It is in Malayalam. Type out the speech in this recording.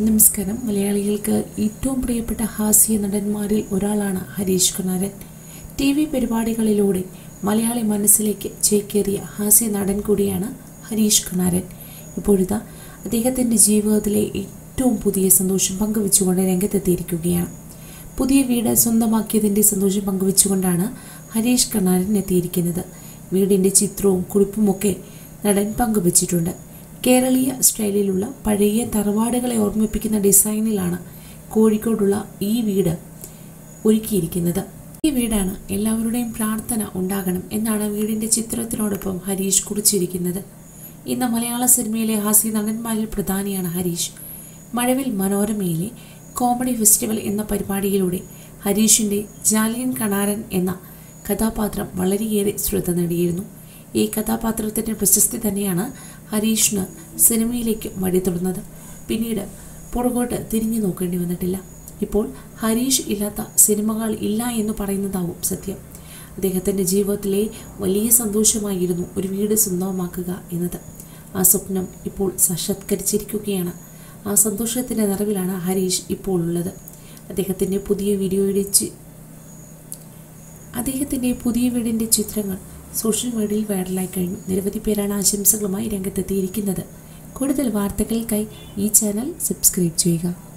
നമസ്കാരം മലയാളികൾക്ക് ഏറ്റവും പ്രിയപ്പെട്ട ഹാസ്യ നടന്മാരിൽ ഒരാളാണ് ഹരീഷ് കണാരൻ ടി വി പരിപാടികളിലൂടെ മലയാളി മനസ്സിലേക്ക് ചേക്കേറിയ ഹാസ്യ നടൻ കൂടിയാണ് ഹരീഷ് കണാരൻ ഇപ്പോഴിതാ അദ്ദേഹത്തിൻ്റെ ജീവിതത്തിലെ ഏറ്റവും പുതിയ സന്തോഷം പങ്കുവെച്ചുകൊണ്ട് രംഗത്തെത്തിയിരിക്കുകയാണ് പുതിയ വീട് സ്വന്തമാക്കിയതിൻ്റെ സന്തോഷം പങ്കുവെച്ചുകൊണ്ടാണ് ഹരീഷ് കണാരൻ എത്തിയിരിക്കുന്നത് വീടിൻ്റെ ചിത്രവും കുറിപ്പുമൊക്കെ നടൻ പങ്കുവച്ചിട്ടുണ്ട് കേരളീയ സ്റ്റൈലിലുള്ള പഴയ തറവാടുകളെ ഓർമ്മിപ്പിക്കുന്ന ഡിസൈനിലാണ് കോഴിക്കോടുള്ള ഈ വീട് ഒരുക്കിയിരിക്കുന്നത് ഈ വീടാണ് എല്ലാവരുടെയും പ്രാർത്ഥന ഉണ്ടാകണം എന്നാണ് വീടിൻ്റെ ചിത്രത്തിനോടൊപ്പം ഹരീഷ് കുറിച്ചിരിക്കുന്നത് ഇന്ന് മലയാള സിനിമയിലെ ഹാസ്യ നടന്മാരിൽ പ്രധാനിയാണ് ഹരീഷ് മഴവിൽ മനോരമയിലെ കോമഡി ഫെസ്റ്റിവൽ എന്ന പരിപാടിയിലൂടെ ഹരീഷിൻ്റെ ജാലിയൻ കണാരൻ എന്ന കഥാപാത്രം വളരെയേറെ ശ്രദ്ധ നേടിയിരുന്നു ഈ കഥാപാത്രത്തിൻ്റെ പ്രശസ്തി തന്നെയാണ് ഹരീഷിന് സിനിമയിലേക്ക് വഴി തുറന്നത് പിന്നീട് പുറകോട്ട് തിരിഞ്ഞു നോക്കേണ്ടി വന്നിട്ടില്ല ഇപ്പോൾ ഹരീഷ് ഇല്ലാത്ത സിനിമകൾ ഇല്ല എന്ന് പറയുന്നതാവും സത്യം അദ്ദേഹത്തിൻ്റെ ജീവിതത്തിലെ വലിയ സന്തോഷമായിരുന്നു ഒരു വീട് സ്വന്തമാക്കുക എന്നത് ആ സ്വപ്നം ഇപ്പോൾ സാക്ഷാത്കരിച്ചിരിക്കുകയാണ് ആ സന്തോഷത്തിൻ്റെ നിറവിലാണ് ഹരീഷ് ഇപ്പോൾ ഉള്ളത് അദ്ദേഹത്തിൻ്റെ പുതിയ വീഡിയോയുടെ ചി- അദ്ദേഹത്തിൻ്റെ പുതിയ വീടിൻ്റെ ചിത്രങ്ങൾ സോഷ്യൽ മീഡിയയിൽ വൈറലായി കഴിഞ്ഞു നിരവധി പേരാണ് ആശംസകളുമായി രംഗത്തെത്തിയിരിക്കുന്നത് കൂടുതൽ വാർത്തകൾക്കായി ഈ ചാനൽ സബ്സ്ക്രൈബ് ചെയ്യുക